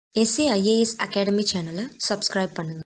S A IAS academy சேனலை subscribe பண்ணுங்கள்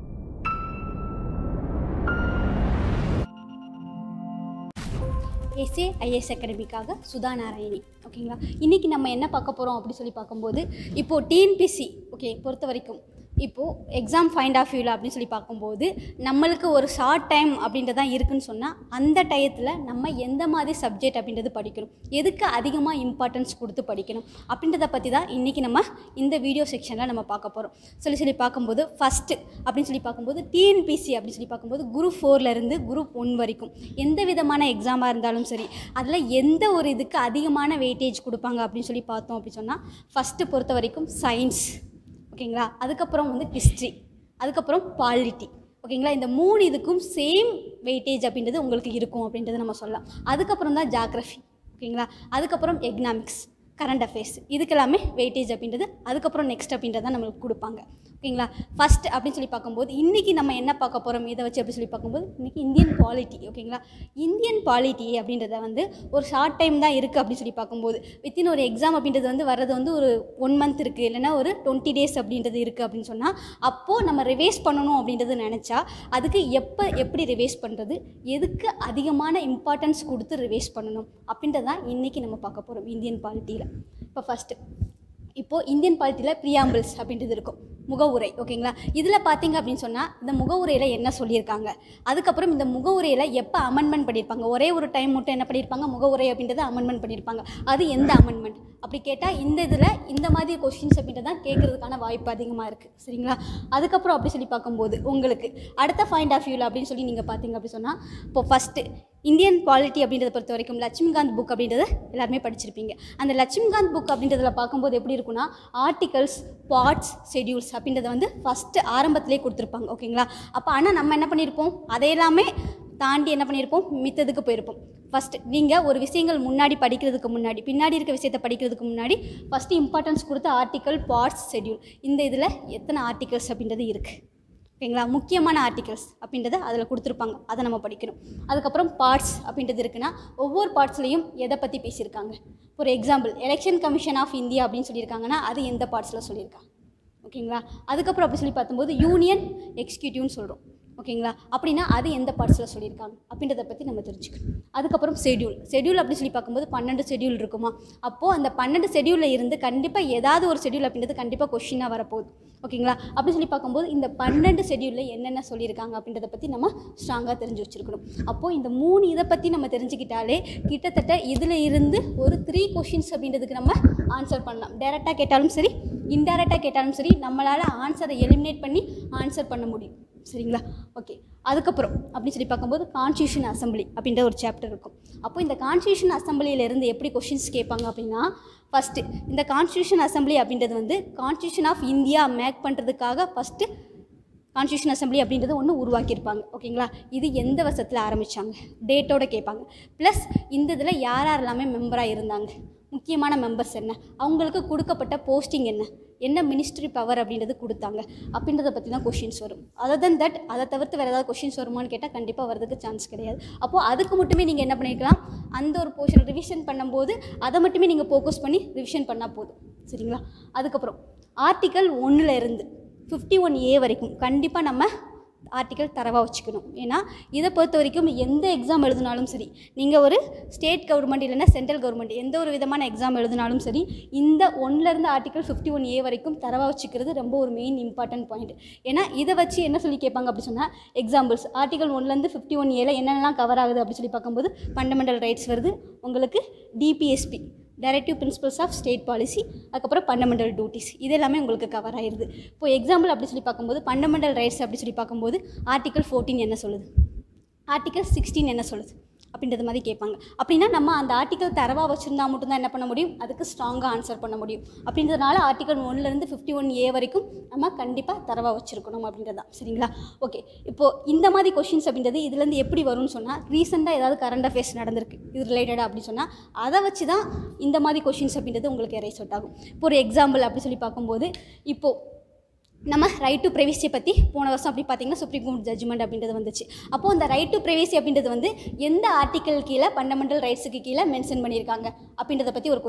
SA IS அகாடமிக்காக சுதா நாராயணி ஓகேங்களா இன்றைக்கி நம்ம என்ன பார்க்க போகிறோம் அப்படி சொல்லி பார்க்கும்போது இப்போது டிஎன்பிசி ஓகே பொறுத்த வரைக்கும் இப்போது எக்ஸாம் ஃபைண்ட் ஆஃப் வியூவில் அப்படின்னு சொல்லி பார்க்கும்போது நம்மளுக்கு ஒரு ஷார்ட் டைம் அப்படின்றது தான் இருக்குன்னு சொன்னால் அந்த டயத்தில் நம்ம எந்த மாதிரி சப்ஜெக்ட் அப்படின்றது படிக்கணும் எதுக்கு அதிகமாக இம்பார்ட்டன்ஸ் கொடுத்து படிக்கணும் அப்படின்றத பற்றி தான் இன்றைக்கி நம்ம இந்த வீடியோ செக்ஷனில் நம்ம பார்க்க போகிறோம் சொல்லி சொல்லி பார்க்கும்போது ஃபஸ்ட்டு அப்படின்னு சொல்லி பார்க்கும்போது டிஎன்பிசி அப்படின்னு சொல்லி பார்க்கும்போது குரூப் ஃபோர்லேருந்து குரூப் ஒன் வரைக்கும் எந்த விதமான எக்ஸாமாக இருந்தாலும் சரி அதில் எந்த ஒரு இதுக்கு அதிகமான வெயிட்டேஜ் கொடுப்பாங்க அப்படின்னு சொல்லி பார்த்தோம் அப்படின்னு சொன்னால் ஃபஸ்ட்டு பொறுத்த வரைக்கும் சயின்ஸ் ஓகேங்களா அதுக்கப்புறம் வந்து ஹிஸ்ட்ரி அதுக்கப்புறம் பாலிட்டி ஓகேங்களா இந்த மூணு இதுக்கும் சேம் வெயிட்டேஜ் அப்படின்றது உங்களுக்கு இருக்கும் அப்படின்றத நம்ம சொல்லலாம் அதுக்கப்புறம் தான் ஜாக்ரஃபி ஓகேங்களா அதுக்கப்புறம் எக்கனாமிக்ஸ் கரண்ட் அஃபேர்ஸ் இதுக்கெல்லாமே வெயிட்டேஜ் அப்படின்றது அதுக்கப்புறம் நெக்ஸ்ட் அப்படின்றத நம்மளுக்கு கொடுப்பாங்க ஓகேங்களா ஃபஸ்ட் அப்படின்னு சொல்லி பார்க்கும்போது இன்றைக்கி நம்ம என்ன பார்க்க போகிறோம் இதை வச்சு அப்படி சொல்லி பார்க்கும்போது இன்றைக்கி இந்தியன் பாலிட்டி ஓகேங்களா இந்தியன் பாலிட்டி அப்படின்றத வந்து ஒரு ஷார்ட் டைம் தான் இருக்குது அப்படின்னு சொல்லி பார்க்கும்போது வித்தின் ஒரு எக்ஸாம் அப்படின்றது வந்து வர்றது வந்து ஒரு ஒன் மந்த் இருக்குது இல்லைன்னா ஒரு டுவெண்ட்டி டேஸ் அப்படின்றது இருக்குது அப்படின்னு சொன்னால் அப்போது நம்ம ரிவைஸ் பண்ணணும் அப்படின்றது நினச்சா அதுக்கு எப்போ எப்படி ரிவைஸ் பண்ணுறது எதுக்கு அதிகமான இம்பார்ட்டன்ஸ் கொடுத்து ரிவைஸ் பண்ணணும் அப்படின்றது தான் இன்றைக்கி நம்ம பார்க்க போகிறோம் இந்தியன் பாலிட்டியில் இப்போ ஃபஸ்ட்டு இப்போது இந்தியன் பாலிட்டியில் ப்ரியாம்பிள்ஸ் அப்படின்றது இருக்கும் முகவுரை ஓகேங்களா இதில் பார்த்தீங்க அப்படின்னு சொன்னால் இந்த முகவுரையில் என்ன சொல்லியிருக்காங்க அதுக்கப்புறம் இந்த முகவுரையில் எப்போ அமெண்ட்மெண்ட் பண்ணியிருப்பாங்க ஒரே ஒரு டைம் மட்டும் என்ன பண்ணியிருப்பாங்க முகவுரை அப்படின்றத அமெண்ட்மெண்ட் பண்ணியிருப்பாங்க அது எந்த அமெண்ட்மெண்ட் அப்படி கேட்டால் இந்த இதில் இந்த மாதிரி கொஷின்ஸ் அப்படின்றது தான் கேட்குறதுக்கான வாய்ப்பு அதிகமாக இருக்குது சரிங்களா அதுக்கப்புறம் அப்படி சொல்லி பார்க்கும்போது உங்களுக்கு அடுத்த பாயிண்ட் ஆஃப் வியூவில் அப்படின்னு சொல்லி நீங்கள் பார்த்தீங்க அப்படி சொன்னால் இப்போ ஃபஸ்ட்டு இந்தியன் பாலிட்டி அப்படின்றத பொறுத்த வரைக்கும் லட்சுமிகாந்த் புக் அப்படின்றத எல்லாருமே படிச்சிருப்பீங்க அந்த லட்சுமிகாந்த் புக் அப்படின்றதுல பார்க்கும்போது எப்படி இருக்குன்னா ஆர்டிகல்ஸ் பார்ட்ஸ் ஷெடியூல்ஸ் அப்படின்றத வந்து ஃபஸ்ட்டு ஆரம்பத்திலே கொடுத்துருப்பாங்க ஓகேங்களா அப்போ ஆனால் நம்ம என்ன பண்ணியிருப்போம் அதையெல்லாமே தாண்டி என்ன பண்ணியிருப்போம் மித்ததுக்கு போயிருப்போம் ஃபஸ்ட்டு நீங்கள் ஒரு விஷயங்கள் முன்னாடி படிக்கிறதுக்கு முன்னாடி பின்னாடி இருக்க விஷயத்தை படிக்கிறதுக்கு முன்னாடி ஃபஸ்ட்டு இம்பார்ட்டன்ஸ் கொடுத்த ஆர்டிக்கல் பார்ட்ஸ் ஷெடியூல் இந்த இதில் எத்தனை ஆர்டிகல்ஸ் அப்படின்றது இருக்குது ஓகேங்களா முக்கியமான ஆர்டிகல்ஸ் அப்படின்றத அதில் கொடுத்துருப்பாங்க அதை நம்ம படிக்கணும் அதுக்கப்புறம் பார்ட்ஸ் அப்படின்றது இருக்குன்னா ஒவ்வொரு பார்ட்ஸ்லையும் எதை பற்றி பேசியிருக்காங்க ஒரு example election commission of India அப்படின்னு சொல்லியிருக்காங்கன்னா அது எந்த பார்ட்ஸில் சொல்லியிருக்காங்க ஓகேங்களா அதுக்கப்புறம் அப்படி சொல்லி பார்க்கும்போது யூனியன் எக்ஸிக்யூட்டிவ்னு சொல்கிறோம் ஓகேங்களா அப்படின்னா அது எந்த பார்ட்ஸில் சொல்லியிருக்காங்க அப்படின்றத பற்றி நம்ம தெரிஞ்சுக்கணும் அதுக்கப்புறம் ஷெடியூல் ஷெடியூல் அப்படி சொல்லி பார்க்கும்போது பன்னெண்டு ஷெடியூல் இருக்குமா அப்போது அந்த பன்னெண்டு ஷெடியூலில் இருந்து கண்டிப்பாக ஏதாவது ஒரு ஷெடியூல் அப்படின்றது கண்டிப்பாக கொஷினாக வரப்போகுது ஓகேங்களா அப்படி சொல்லி பார்க்கும்போது இந்த பன்னெண்டு ஷெடியூலில் என்னென்ன சொல்லியிருக்காங்க அப்படின்றத பற்றி நம்ம ஸ்ட்ராங்காக தெரிஞ்சு வச்சுருக்கணும் அப்போது இந்த மூணு இதை பற்றி நம்ம தெரிஞ்சுக்கிட்டாலே கிட்டத்தட்ட இதில் இருந்து ஒரு த்ரீ கொஷின்ஸ் அப்படின்றதுக்கு நம்ம ஆன்சர் பண்ணலாம் டேரெக்டாக கேட்டாலும் சரி இன்டெரக்டாக கேட்டாலும் சரி நம்மளால் ஆன்சரை எலிமினேட் பண்ணி ஆன்சர் பண்ண முடியும் சரிங்களா ஓகே அதுக்கப்புறம் அப்படின்னு சொல்லி பார்க்கும்போது கான்ஸ்டியூஷன் அசம்பிளி அப்படின்ற ஒரு சாப்டர் இருக்கும் அப்போ இந்த கான்ஸ்டியூஷன் அசம்பிளியிலேருந்து எப்படி கொஷின்ஸ் கேட்பாங்க அப்படின்னா ஃபஸ்ட்டு இந்த கான்ஸ்டியூஷன் அசம்பிளி அப்படின்றது வந்து கான்ஸ்டியூஷன் ஆஃப் இந்தியா மேக் பண்ணுறதுக்காக ஃபஸ்ட்டு கான்ஸ்டியூஷன் அசம்பிளி அப்படின்றது ஒன்று உருவாக்கியிருப்பாங்க ஓகேங்களா இது எந்த வருஷத்தில் ஆரம்பித்தாங்க டேட்டோட கேட்பாங்க ப்ளஸ் இந்த இதில் யார் யாரெல்லாமே மெம்பராக இருந்தாங்க முக்கியமான மெம்பர்ஸ் என்ன அவங்களுக்கு கொடுக்கப்பட்ட போஸ்டிங் என்ன என்ன மினிஸ்ட்ரி பவர் அப்படின்றது கொடுத்தாங்க அப்படின்றத பற்றி தான் கொஷின்ஸ் வரும் அதர் தன் தட் அதை தவிர்த்து வேறு ஏதாவது கொஷின்ஸ் வருமானு கேட்டால் கண்டிப்பாக வரதுக்கு சான்ஸ் கிடையாது அப்போது அதுக்கு மட்டுமே நீங்கள் என்ன பண்ணிக்கலாம் அந்த ஒரு போர்ஷன் ரிவிஷன் பண்ணும்போது அதை மட்டுமே நீங்கள் ஃபோக்கஸ் பண்ணி ரிவிஷன் பண்ணால் போதும் சரிங்களா அதுக்கப்புறம் ஆர்டிக்கல் ஒன்றில் இருந்து ஃபிஃப்டி ஒன் ஏ வரைக்கும் கண்டிப்பாக நம்ம ஆர்டிக்கல் தரவாக வச்சுக்கணும் ஏன்னா இதை பொறுத்த வரைக்கும் எந்த எக்ஸாம் எழுதினாலும் சரி நீங்கள் ஒரு ஸ்டேட் கவர்மெண்ட் இல்லைன்னா சென்ட்ரல் கவர்மெண்ட் எந்த ஒரு விதமான எக்ஸாம் எழுதினாலும் சரி இந்த ஒன்லேருந்து ஆர்டிக்கல் ஃபிஃப்டி ஒன் ஏ வரைக்கும் தரவாக வச்சுக்கிறது ரொம்ப ஒரு மெயின் இம்பார்ட்டன்ட் பாயிண்ட் ஏன்னா இதை வச்சு என்ன சொல்லி கேட்பாங்க அப்படி சொன்னால் எக்ஸாம்பிள்ஸ் ஆர்டிகல் ஒன்லேருந்து ஃபிஃப்டி ஒன் ஏல என்னென்னலாம் கவர் ஆகுது அப்படி சொல்லி பார்க்கும்போது ஃபண்டமெண்டல் ரைட்ஸ் வருது உங்களுக்கு DPSP directive principles of state policy அதுக்கப்புறம் ஃபண்டமெண்டல் டியூட்டிஸ் இது எல்லாமே உங்களுக்கு கவர் ஆயிடுது இப்போ எக்ஸாம்பிள் அப்படி சொல்லி பார்க்கும்போது ஃபண்டமெண்டல் ரைட்ஸ் அப்படி சொல்லி பார்க்கும்போது ஆர்டிகல் ஃபோர்டீன் என்ன சொல்லுது ஆர்டிகல் சிக்ஸ்டீன் என்ன சொல்லுது அப்படின்றது மாதிரி கேட்பாங்க அப்படின்னா நம்ம அந்த ஆர்டிக்கல் தரவாக வச்சுருந்தா மட்டும்தான் என்ன பண்ண முடியும் அதுக்கு ஸ்ட்ராங்காக ஆன்சர் பண்ண முடியும் அப்படின்றதுனால ஆர்டிக்கல் ஒன்லேருந்து ஃபிஃப்டி ஒன் ஏ வரைக்கும் நம்ம கண்டிப்பாக தரவாக வச்சுருக்கணும் அப்படின்றது தான் சரிங்களா ஓகே இப்போது இந்த மாதிரி கொஷின்ஸ் அப்படின்றது இதுலேருந்து எப்படி வரும்னு சொன்னால் ரீசெண்டாக ஏதாவது கரண்ட் அஃபேர்ஸ் நடந்திருக்கு இது ரிலேட்டடாக அப்படின்னு சொன்னால் அதை வச்சு தான் இந்த மாதிரி கொஷின்ஸ் அப்படின்றது உங்களுக்கு எரேஸ் அவுட் ஆகும் இப்போ ஒரு எக்ஸாம்பிள் அப்படி சொல்லி பார்க்கும்போது இப்போது நம்ம ரைட் டு ப்ரைவசி பற்றி போன வருஷம் அப்படி பார்த்தீங்கன்னா சுப்ரீம் கோர்ட் ஜட்ஜ்மெண்ட் அப்படின்றது வந்துச்சு அப்போது அந்த ரைட் டு ப்ரைவசி அப்படின்றது வந்து எந்த ஆர்டிக்கல் கீழே ஃபண்டமெண்டல் ரைட்ஸுக்கு கீழே மென்ஷன் பண்ணியிருக்காங்க அப்படின்றத பற்றி ஒரு கொஷின்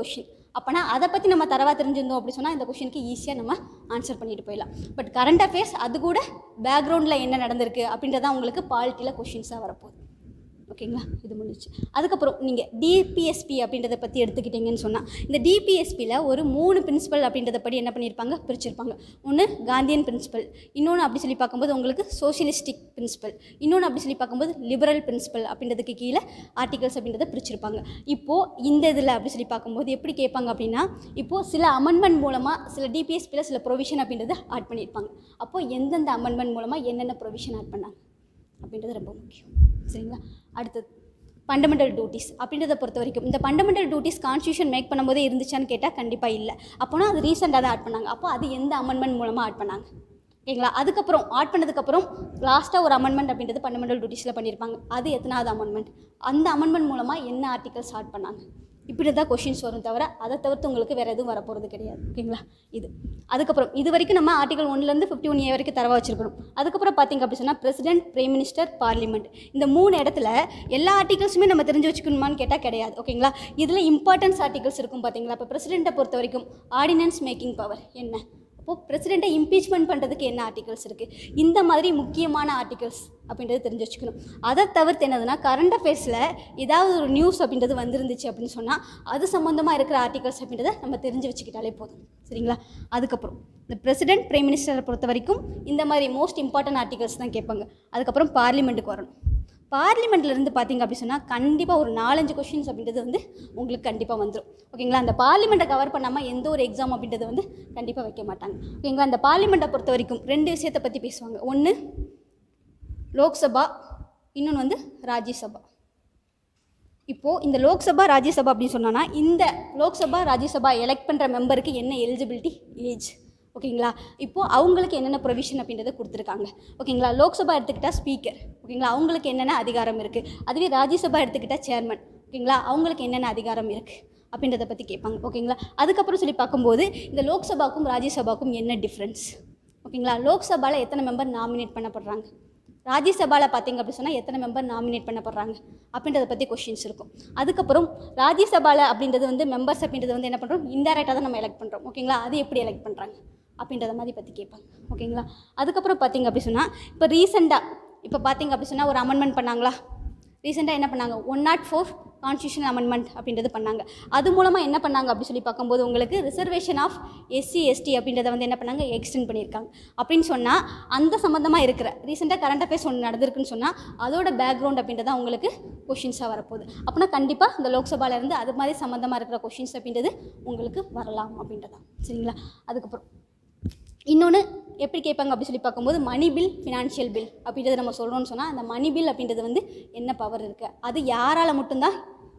அப்போனா அதை பற்றி நம்ம தரவாக தெரிஞ்சிருந்தோம் அப்படி சொன்னால் இந்த கொஷினுக்கு ஈஸியாக நம்ம ஆன்சர் பண்ணிட்டு போயிடலாம் பட் கரண்ட் அஃபேர்ஸ் அது கூட பேக்ரவுண்டில் என்ன நடந்திருக்கு அப்படின்றதான் உங்களுக்கு பாலிட்டியில் கொஷின்ஸாக வரப்போகுது ஓகேங்களா இது முடிஞ்சிச்சு அதுக்கப்புறம் நீங்கள் டிபிஎஸ்பி அப்படின்றத பற்றி எடுத்துக்கிட்டீங்கன்னு சொன்னால் இந்த டிபிஎஸ்பியில் ஒரு மூணு பிரின்சிபல் அப்படின்றத படி என்ன பண்ணியிருப்பாங்க பிரிச்சிருப்பாங்க ஒன்று காந்தியன் பிரின்சிபல் இன்னொன்று அப்படி சொல்லி பார்க்கும்போது உங்களுக்கு சோஷியலிஸ்டிக் பிரின்சிபல் இன்னொன்று அப்படி சொல்லி பார்க்கும்போது லிபரல் பிரின்சிபல் அப்படின்றதுக்கு கீழே ஆர்டிகல்ஸ் அப்படின்றத பிரிச்சிருப்பாங்க இப்போது இந்த இதில் அப்படி சொல்லி பார்க்கும்போது எப்படி கேட்பாங்க அப்படின்னா இப்போது சில அமெண்ட்மெண்ட் மூலமாக சில டிபிஎஸ்பியில் சில ப்ரொவிஷன் அப்படின்றத ஆட் பண்ணியிருப்பாங்க அப்போது எந்தெந்த அமெண்ட்மெண்ட் மூலமாக என்னென்ன ப்ரொவிஷன் ஆட் பண்ணாங்க அப்படின்றது ரொம்ப முக்கியம் சரிங்களா அடுத்தது ஃபண்டமெண்டல் டியூட்டிஸ் அப்படின்றத பொறுத்த வரைக்கும் இந்த ஃபண்டமெண்டல் டியூட்டிஸ் கான்ஸ்டியூஷன் மேக் பண்ணும்போதே இருந்துச்சான்னு கேட்டால் கண்டிப்பாக இல்லை அப்போனா அது ரீசெண்டாக தான் ஆட் பண்ணாங்க அப்போ அது எந்த அமெண்ட்மெண்ட் மூலமாக ஆட் பண்ணாங்க ஓகேங்களா அதுக்கப்புறம் ஆட் பண்ணதுக்கப்புறம் லாஸ்ட்டாக ஒரு அமெண்ட்மெண்ட் அப்படின்றது ஃபண்டமெண்டல் டியூட்டிஸில் பண்ணியிருப்பாங்க அது எத்தனாவது அமெண்ட்மெண்ட் அந்த அமெண்ட்மெண்ட் மூலமாக என்ன ஆர்டிகல்ஸ் ஆட் பண்ணாங்க இப்படி தான் கொஷின்ஸ் வரும் தவிர அதை தவிர்த்து உங்களுக்கு வேறு எதுவும் வரப்போகிறது கிடையாது ஓகேங்களா இது அதுக்கப்புறம் இது வரைக்கும் நம்ம ஆர்டிகல் ஒன்லேருந்து ஃபிஃப்டி ஒன் ஏ வரைக்கும் தரவா வச்சிருக்கணும் அதுக்கப்புறம் பார்த்தீங்க அப்படி சொன்னால் பிரசிடென்ட் பிரைம் மினிஸ்டர் பார்லிமெண்ட் இந்த மூணு இடத்துல எல்லா ஆர்டிகல்ஸுமே நம்ம தெரிஞ்சு வச்சுக்கணுமான்னு கேட்டால் கிடையாது ஓகேங்களா இதில் இம்பார்ட்டன்ஸ் ஆர்டிகல்ஸ் இருக்கும் பார்த்தீங்களா இப்போ பிரசிடெண்ட்டை பொறுத்த வரைக்கும் ஆர்டினன்ஸ் மேக்கிங் பவர் என்ன அப்போது பிரசிடெண்ட்டை இம்பீச்மெண்ட் பண்ணுறதுக்கு என்ன ஆர்டிகல்ஸ் இருக்குது இந்த மாதிரி முக்கியமான ஆர்டிகல்ஸ் அப்படின்றது தெரிஞ்சு வச்சுக்கணும் அதை தவிர்த்து என்னதுன்னா கரண்ட் அஃபேர்ஸில் ஏதாவது ஒரு நியூஸ் அப்படின்றது வந்திருந்துச்சு அப்படின்னு சொன்னால் அது சம்மந்தமாக இருக்கிற ஆர்டிகல்ஸ் அப்படின்றத நம்ம தெரிஞ்சு வச்சுக்கிட்டாலே போதும் சரிங்களா அதுக்கப்புறம் இந்த பிரசிடென்ட் பிரைம் மினிஸ்டரை பொறுத்த வரைக்கும் இந்த மாதிரி மோஸ்ட் இம்பார்ட்டன்ட் ஆர்டிகல்ஸ் தான் கேட்பாங்க அதுக்கப்புறம் பார்லிமெண்ட்டுக்கு வரணும் பார்லிமெண்ட்ல இருந்து பார்த்தீங்க அப்படி சொன்னால் கண்டிப்பாக ஒரு நாலஞ்சு கொஷின்ஸ் அப்படின்றது வந்து உங்களுக்கு கண்டிப்பாக வந்துடும் ஓகேங்களா அந்த பார்லிமெண்ட்டை கவர் பண்ணாமல் எந்த ஒரு எக்ஸாம் அப்படின்றது வந்து கண்டிப்பாக வைக்க மாட்டாங்க ஓகேங்களா அந்த பார்லிமெண்ட்டை பொறுத்த வரைக்கும் ரெண்டு விஷயத்தை பற்றி பேசுவாங்க ஒன்று லோக்சபா இன்னொன்று வந்து ராஜ்யசபா இப்போது இந்த லோக்சபா ராஜ்யசபா அப்படின்னு சொன்னோன்னா இந்த லோக்சபா ராஜ்யசபா எலெக்ட் பண்ணுற மெம்பருக்கு என்ன எலிஜிபிலிட்டி ஏஜ் ஓகேங்களா இப்போது அவங்களுக்கு என்னென்ன ப்ரொவிஷன் அப்படின்றத கொடுத்துருக்காங்க ஓகேங்களா லோக்சபா எடுத்துக்கிட்டால் ஸ்பீக்கர் ஓகேங்களா அவங்களுக்கு என்னென்ன அதிகாரம் இருக்குது அதுவே ராஜ்யசபா எடுத்துக்கிட்டால் சேர்மன் ஓகேங்களா அவங்களுக்கு என்னென்ன அதிகாரம் இருக்குது அப்படின்றத பற்றி கேட்பாங்க ஓகேங்களா அதுக்கப்புறம் சொல்லி பார்க்கும்போது இந்த லோக்சபாக்கும் ராஜ்யசபாக்கும் என்ன டிஃப்ரென்ஸ் ஓகேங்களா லோக்சபாவில் எத்தனை மெம்பர் நாமினேட் பண்ணப்படுறாங்க ராஜ்யசபாவில் பார்த்தீங்க அப்படி சொன்னால் எத்தனை மெம்பர் நாமினேட் பண்ணப்படுறாங்க அப்படின்றத பற்றி கொஷின்ஸ் இருக்கும் அதுக்கப்புறம் ராஜ்யசபாவில் அப்படின்றது வந்து மெம்பர்ஸ் அப்படின்றது வந்து என்ன பண்ணுறோம் இன்டெரக்டாக தான் நம்ம எலெக்ட் பண்ணுறோம் ஓகேங்களா அது எப்படி எலெக்ட் பண்ணுறாங்க அப்படின்றத மாதிரி பற்றி கேட்பாங்க ஓகேங்களா அதுக்கப்புறம் பார்த்தீங்க அப்படி சொன்னால் இப்போ ரீசெண்டாக இப்போ பார்த்தீங்க அப்படி சொன்னால் ஒரு அமெண்ட்மெண்ட் பண்ணாங்களா ரீசெண்டாக என்ன பண்ணாங்க one not four constitution amendment அப்படின்றது பண்ணாங்க அது மூலமாக என்ன பண்ணாங்க அப்படி சொல்லி பார்க்கும்போது உங்களுக்கு ரிசர்வேஷன் ஆஃப் எஸ்சி எஸ்டி அப்படின்றத வந்து என்ன பண்ணாங்க எக்ஸ்டெண்ட் பண்ணியிருக்காங்க அப்படின்னு சொன்னால் அந்த சம்மந்தமாக இருக்கிற ரீசெண்டாக கரண்ட் அஃபேர்ஸ் ஒன்று நடந்திருக்குன்னு சொன்னால் அதோட பேக்ரவுண்ட் அப்படின்றத உங்களுக்கு கொஷின்ஸாக வரப்போகுது அப்படின்னா கண்டிப்பாக இந்த லோக்சபால இருந்து அது மாதிரி சம்மந்தமாக இருக்கிற கொஷின்ஸ் அப்படின்றது உங்களுக்கு வரலாம் அப்படின்றதான் சரிங்களா அதுக்கப்புறம் இன்னொன்று எப்படி கேட்பாங்க அப்படி சொல்லி பார்க்கும்போது மணி பில் ஃபினான்ஷியல் பில் அப்படின்றத நம்ம சொல்கிறோம்னு சொன்னால் அந்த மணி பில் அப்படின்றது வந்து என்ன பவர் இருக்குது அது யாரால் மட்டும்தான்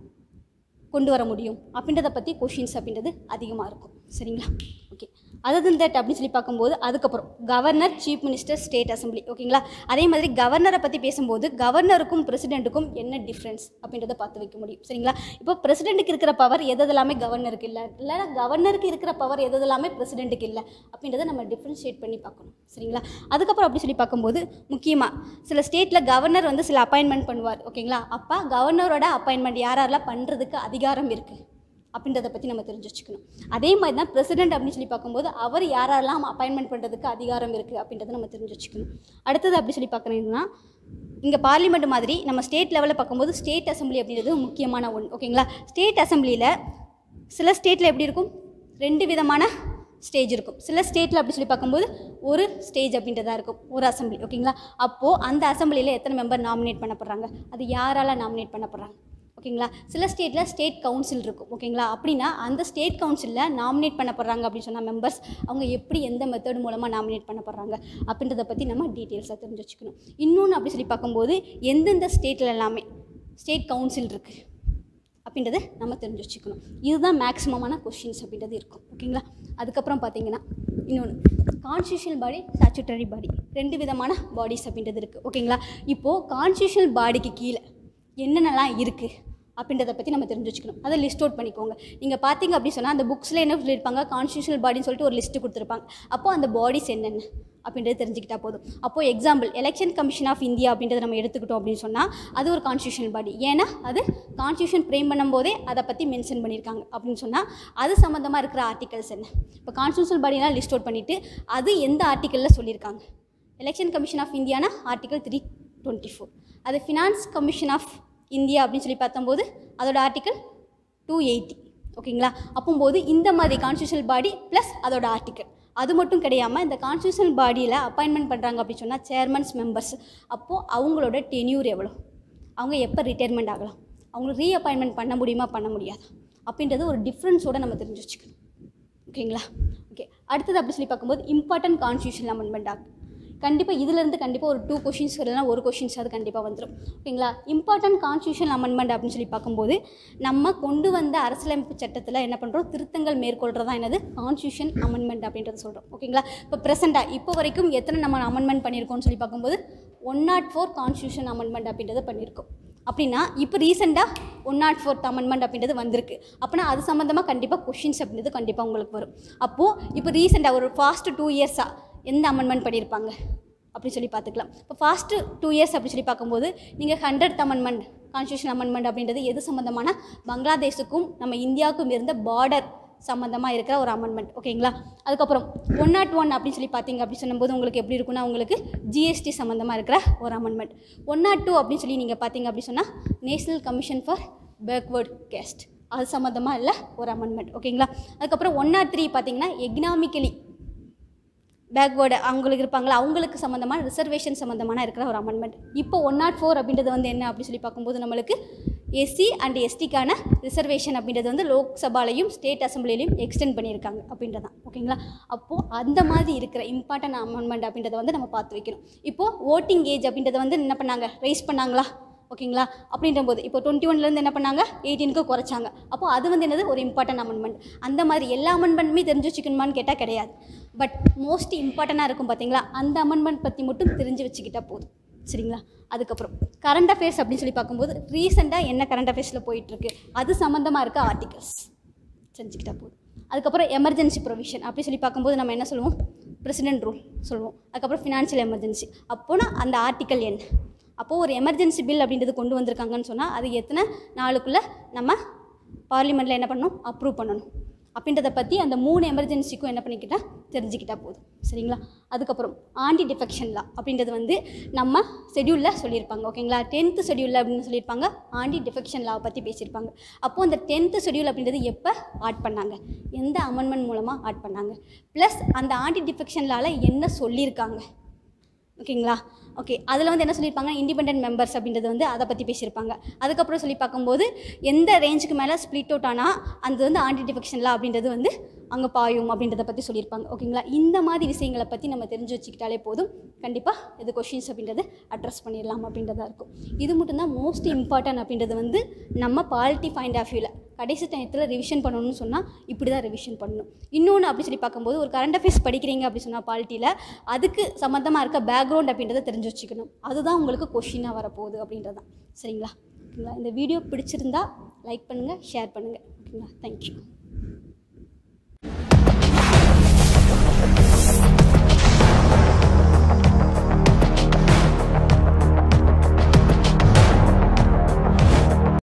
கொண்டு வர முடியும் அப்படின்றத பற்றி கொஷின்ஸ் அப்படின்றது அதிகமாக இருக்கும் சரிங்களா ஓகே அதர் தட் அப்படின்னு சொல்லி பார்க்கும்போது அதுக்கப்புறம் governor chief minister state assembly ஓகேங்களா அதே மாதிரி கவர்னரை பற்றி பேசும்போது கவர்னருக்கும் பிரசிடெண்ட்டுக்கும் என்ன டிஃப்ரென்ஸ் அப்படின்றத பார்த்து வைக்க முடியும் சரிங்களா இப்போ பிரசிடெண்ட்டுக்கு இருக்கிற பவர் எது எல்லாமே கவர்னருக்கு இல்லை இல்லை கவர்னருக்கு இருக்கிற பவர் எது எல்லாமே பிரசிடெண்ட்டுக்கு இல்லை அப்படின்றத நம்ம டிஃப்ரென்ஷியேட் பண்ணி பார்க்கணும் சரிங்களா அதுக்கப்புறம் அப்படி சொல்லி பார்க்கும்போது முக்கியமாக சில ஸ்டேட்டில் கவர்னர் வந்து சில அப்பாயின்மெண்ட் பண்ணுவார் ஓகேங்களா அப்போ கவர்னரோட அப்பாயின்மெண்ட் யார் யாரெல்லாம் பண்ணுறதுக்கு அதிகாரம் இருக்குது அப்படின்றத பற்றி நம்ம தெரிஞ்சு வச்சுக்கணும் அதே மாதிரி தான் பிரசிடென்ட் அப்படின்னு சொல்லி பார்க்கும்போது அவர் யாரெல்லாம் அப்பாயின்மெண்ட் பண்ணுறதுக்கு அதிகாரம் இருக்குது அப்படின்றத நம்ம தெரிஞ்சு வச்சுக்கணும் அடுத்தது அப்படி சொல்லி பார்க்குறீங்கன்னா இங்கே பார்லிமெண்ட் மாதிரி நம்ம ஸ்டேட் லெவலில் பார்க்கும்போது ஸ்டேட் அசம்பிளி அப்படின்றது முக்கியமான ஒன்று ஓகேங்களா ஸ்டேட் அசம்பிளியில் சில ஸ்டேட்டில் எப்படி இருக்கும் ரெண்டு விதமான ஸ்டேஜ் இருக்கும் சில ஸ்டேட்டில் அப்படி சொல்லி பார்க்கும்போது ஒரு ஸ்டேஜ் அப்படின்றதா இருக்கும் ஒரு அசம்பிளி ஓகேங்களா அப்போது அந்த அசம்பிளியில் எத்தனை மெம்பர் நாமினேட் பண்ணப்படுறாங்க அது யாரால் நாமினேட் பண்ணப்படுறாங்க ஓகேங்களா சில ஸ்டேட்டில் ஸ்டேட் கவுன்சில் இருக்கும் ஓகேங்களா அப்படின்னா அந்த ஸ்டேட் கவுன்சிலில் நாமினேட் பண்ணப்படுறாங்க அப்படின்னு சொன்ன மெம்பர்ஸ் அவங்க எப்படி எந்த மெத்தட் மூலமாக நாமினேட் பண்ணப்படுறாங்க அப்படின்றத பற்றி நம்ம டீட்டெயில்ஸாக தெரிஞ்சு வச்சுக்கணும் இன்னொன்று அப்படி சொல்லி பார்க்கும்போது எந்தெந்த ஸ்டேட்டில் எல்லாமே ஸ்டேட் கவுன்சில் இருக்குது அப்படின்றத நம்ம தெரிஞ்சு வச்சுக்கணும் இதுதான் மேக்ஸிமமான கொஷின்ஸ் அப்படின்றது இருக்கும் ஓகேங்களா அதுக்கப்புறம் பார்த்தீங்கன்னா இன்னொன்று கான்ஸ்டியூஷனல் பாடி ஸ்டாச்சுட்டரி பாடி ரெண்டு விதமான பாடிஸ் அப்படின்றது இருக்குது ஓகேங்களா இப்போது கான்ஸ்டியூஷனல் பாடிக்கு கீழே என்னென்னலாம் இருக்குது அப்படின்றத பற்றி நம்ம தெரிஞ்சு வச்சுக்கணும் அதை லிஸ்ட் அவுட் பண்ணிக்கோங்க நீங்கள் பார்த்தீங்க அப்படின்னு சொன்னால் அந்த புக்ஸில் என்ன சொல்லியிருப்பாங்க கான்ஸ்டியூஷனல் பாடின்னு சொல்லிட்டு ஒரு லிஸ்ட்டு கொடுத்துருப்பாங்க அப்போது அந்த பாடிஸ் என்னென்ன அப்படின்றது தெரிஞ்சுக்கிட்டா போதும் அப்போது example election commission of India அப்படின்றத நம்ம எடுத்துக்கிட்டோம் அப்படின்னு சொன்னால் அது ஒரு கான்ஸ்டியூஷனல் பாடி ஏன்னா அது கான்ஸ்டியூஷன் ஃப்ரேம் பண்ணும்போதே அதை பற்றி மென்ஷன் பண்ணியிருக்காங்க அப்படின்னு சொன்னால் அது சம்மந்தமாக இருக்கிற ஆர்டிகல்ஸ் என்ன இப்போ கான்ஸ்டியூஷனல் பாடியெலாம் லிஸ்ட் அவுட் பண்ணிவிட்டு அது எந்த ஆர்டிக்கலில் சொல்லியிருக்காங்க எலெக்ஷன் கமிஷன் ஆஃப் இந்தியானா ஆர்டிகல் த்ரீ டுவெண்ட்டி ஃபோர் அது ஃபினான்ஸ் கமிஷன் ஆஃப் இந்தியா அப்படின்னு சொல்லி பார்த்தம்போது அதோட ஆர்டிக்கல் டூ எயிட்டி ஓகேங்களா அப்போம்போது இந்த மாதிரி கான்ஸ்டியூஷனல் பாடி ப்ளஸ் அதோட ஆர்டிக்கல் அது மட்டும் கிடையாமல் இந்த கான்ஸ்டியூஷனல் பாடியில் அப்பாயின்மெண்ட் பண்ணுறாங்க அப்படின்னு சொன்னால் சேர்மன்ஸ் மெம்பர்ஸ் அப்போது அவங்களோட டென்யூர் எவ்வளோ அவங்க எப்போ ரிட்டையர்மெண்ட் ஆகலாம் அவங்களுக்கு ரீஅப்பாயின்மெண்ட் பண்ண முடியுமா பண்ண முடியாதா அப்படின்றது ஒரு டிஃப்ரென்ஸோட நம்ம தெரிஞ்சு வச்சுக்கணும் ஓகேங்களா ஓகே அடுத்தது அப்படி சொல்லி பார்க்கும்போது இம்பார்ட்டன்ட் கான்ஸ்டியூஷன் அமெண்ட்மெண்ட் ஆகும் கண்டிப்பாக இதுலேருந்து கண்டிப்பாக ஒரு டூ கொஷின்ஸ் இல்லைனா ஒரு கொஷின்ஸ் அது கண்டிப்பாக வந்துடும் ஓகேங்களா இம்பார்ட்டன்ட் கான்ஸ்டியூஷன் அமெண்ட்மெண்ட் அப்படின்னு சொல்லி பார்க்கும்போது நம்ம கொண்டு வந்த அரசியலமைப்பு சட்டத்தில் என்ன பண்ணுறோம் திருத்தங்கள் மேற்கொள்கிறதா என்னது கான்ஸ்டியூஷன் அமெண்ட்மெண்ட் அப்படின்றத சொல்கிறோம் ஓகேங்களா இப்போ ப்ரெசென்ட்டாக இப்போ வரைக்கும் எத்தனை நம்ம அமெண்ட்மெண்ட் பண்ணியிருக்கோம்னு சொல்லி பார்க்கும்போது one not four constitution amendment அப்படின்றத பண்ணியிருக்கோம் அப்படின்னா இப்போ ரீசெண்டாக ஒன் நாட் ஃபோர்த் அமெண்ட்மெண்ட் அப்படின்றது வந்திருக்கு அப்படின்னா அது சம்மந்தமாக கண்டிப்பாக கொஷின்ஸ் அப்படின்றது கண்டிப்பாக உங்களுக்கு வரும் அப்போது இப்போ ரீசெண்டாக ஒரு ஃபாஸ்ட் டூ இயர்ஸாக எந்த அமெண்ட்மெண்ட் பண்ணியிருப்பாங்க அப்படி சொல்லி பார்த்துக்கலாம் இப்போ ஃபாஸ்ட்டு டூ இயர்ஸ் அப்படி சொல்லி பார்க்கும்போது நீங்கள் ஹண்ட்ரட் அமெண்ட்மெண்ட் கான்ஸ்டியூஷன் அமெண்ட்மெண்ட் அப்படின்றது எது சம்மந்தமான பங்களாதேஷுக்கும் நம்ம இந்தியாவுக்கும் இருந்த பார்டர் சம்மந்தமாக இருக்கிற ஒரு அமெண்ட்மெண்ட் ஓகேங்களா அதுக்கப்புறம் ஒன் நாட் ஒன் அப்படின்னு சொல்லி பார்த்தீங்க அப்படி சொல்லும்போது உங்களுக்கு எப்படி இருக்குன்னா உங்களுக்கு ஜிஎஸ்டி சம்மந்தமாக இருக்கிற ஒரு அமெண்ட்மெண்ட் ஒன் நாட் டூ அப்படின்னு சொல்லி நீங்கள் பார்த்தீங்க அப்படி சொன்னால் national commission for backward caste அது சம்மந்தமாக இல்லை ஒரு அமெண்ட்மெண்ட் ஓகேங்களா அதுக்கப்புறம் ஒன் நாட் த்ரீ பார்த்தீங்கன்னா எக்னாமிக்கலி பேக்வேர்டு அவங்களுக்கு இருப்பாங்களா அவங்களுக்கு சம்மந்தமான ரிசர்வேஷன் சம்மந்தமான இருக்கிற ஒரு அமெண்ட்மெண்ட் இப்போ ஒன் நாட் ஃபோர் அப்படின்றது வந்து என்ன அப்படி சொல்லி பார்க்கும்போது நம்மளுக்கு எஸ்சி அண்ட் எஸ்டிக்கான ரிசர்வேஷன் அப்படின்றது வந்து லோக்சபாலையும் ஸ்டேட் அசம்பிளிலையும் எக்ஸ்டெண்ட் பண்ணியிருக்காங்க அப்படின்றது தான் ஓகேங்களா அப்போது அந்த மாதிரி இருக்கிற இம்பார்ட்டன்ட் அமெண்ட்மெண்ட் அப்படின்றத வந்து நம்ம பார்த்து வைக்கணும் இப்போது ஓட்டிங் ஏஜ் அப்படின்றத வந்து என்ன பண்ணாங்க ரைஸ் பண்ணாங்களா ஓகேங்களா அப்படின்ற போது இப்போ டுவெண்ட்டி ஒன்லேருந்து என்ன பண்ணாங்க எயிட்டீனுக்கு குறைச்சாங்க அப்போ அது வந்து என்னது ஒரு இம்பார்ட்டன்ட் அமெண்ட்மெண்ட் அந்த மாதிரி எல்லா அமெண்ட்மெண்ட்டுமே தெரிஞ்சு வச்சுக்கணுமான்னு கேட்டால் கிடையாது பட் மோஸ்ட் இம்பார்ட்டண்ட்டாக இருக்கும் பார்த்தீங்களா அந்த அமெண்ட்மெண்ட் பற்றி மட்டும் தெரிஞ்சு வச்சுக்கிட்டா போதும் சரிங்களா அதுக்கப்புறம் கரண்ட் அஃபேர்ஸ் அப்படின்னு சொல்லி பார்க்கும்போது ரீசெண்டாக என்ன கரண்ட் அஃபேர்ஸில் போயிட்டுருக்கு அது சம்மந்தமாக இருக்க ஆர்டிகல்ஸ் செஞ்சுக்கிட்டா போதும் அதுக்கப்புறம் எமர்ஜென்சி ப்ரொவிஷன் அப்படி சொல்லி பார்க்கும்போது நம்ம என்ன சொல்லுவோம் பிரசிடென்ட் ரூல் சொல்லுவோம் அதுக்கப்புறம் ஃபினான்ஷியல் எமர்ஜென்சி அப்போனா அந்த ஆர்டிக்கல் என்ன அப்போது ஒரு எமர்ஜென்சி பில் அப்படின்றது கொண்டு வந்திருக்காங்கன்னு சொன்னால் அது எத்தனை நாளுக்குள்ளே நம்ம பார்லிமெண்ட்டில் என்ன பண்ணணும் அப்ரூவ் பண்ணணும் அப்படின்றத பற்றி அந்த மூணு எமர்ஜென்சிக்கும் என்ன பண்ணிக்கிட்டா தெரிஞ்சுக்கிட்டா போதும் சரிங்களா அதுக்கப்புறம் ஆன்டி டிஃபெக்ஷன் லா அப்படின்றது வந்து நம்ம ஷெடியூலில் சொல்லியிருப்பாங்க ஓகேங்களா டென்த்து ஷெடியூலில் அப்படின்னு சொல்லியிருப்பாங்க ஆன்டி டிஃபெக்ஷன் லாவை பற்றி பேசியிருப்பாங்க அப்போது அந்த டென்த்து ஷெடியூல் அப்படின்றது எப்போ ஆட் பண்ணாங்க எந்த அமெண்ட்மெண்ட் மூலமாக ஆட் பண்ணாங்க ப்ளஸ் அந்த ஆன்டி டிஃபெக்ஷன் லாவில் என்ன சொல்லியிருக்காங்க ஓகேங்களா ஓகே அதில் வந்து என்ன சொல்லியிருப்பாங்க இண்டிபெண்டன்ட் மெம்பர்ஸ் அப்படின்றது வந்து அதை பற்றி பேசியிருப்பாங்க அதுக்கப்புறம் சொல்லி பார்க்கும்போது எந்த ரேஞ்சுக்கு மேலே ஸ்ப்ளிட் அவுட் ஆனால் அது வந்து ஆன்டி டிஃபெக்ஷன்லாம் அப்படின்றது வந்து அங்கே பாயும் அப்படின்றத பற்றி சொல்லியிருப்பாங்க ஓகேங்களா இந்த மாதிரி விஷயங்களை பற்றி நம்ம தெரிஞ்சு வச்சுக்கிட்டாலே போதும் கண்டிப்பாக இது கொஷின்ஸ் அப்படின்றது அட்ரஸ் பண்ணிடலாம் அப்படின்றதா இருக்கும் இது மட்டும்தான் மோஸ்ட் இம்பார்ட்டன்ட் அப்படின்றது வந்து நம்ம பாலிட்டி பாயிண்ட் ஆஃப் வியூவில் கடைசி டயத்தில் ரிவிஷன் பண்ணணும்னு சொன்னால் இப்படி தான் ரிவிஷன் பண்ணணும் இன்னொன்று அப்படி சொல்லி பார்க்கும்போது ஒரு கரண்ட் அஃபேர்ஸ் படிக்கிறீங்க அப்படி சொன்னால் பாலிட்டியில் அதுக்கு சம்மந்தமாக இருக்க பேக்ரவுண்ட் அப்படின்றத தெரிஞ்சு வச்சுக்கணும் அதுதான் உங்களுக்கு கொஷினாக வரப்போகுது அப்படின்றது தான் சரிங்களா ஓகேங்களா இந்த வீடியோ பிடிச்சிருந்தா லைக் பண்ணுங்கள் ஷேர் பண்ணுங்கள் ஓகேங்களா தேங்க்யூ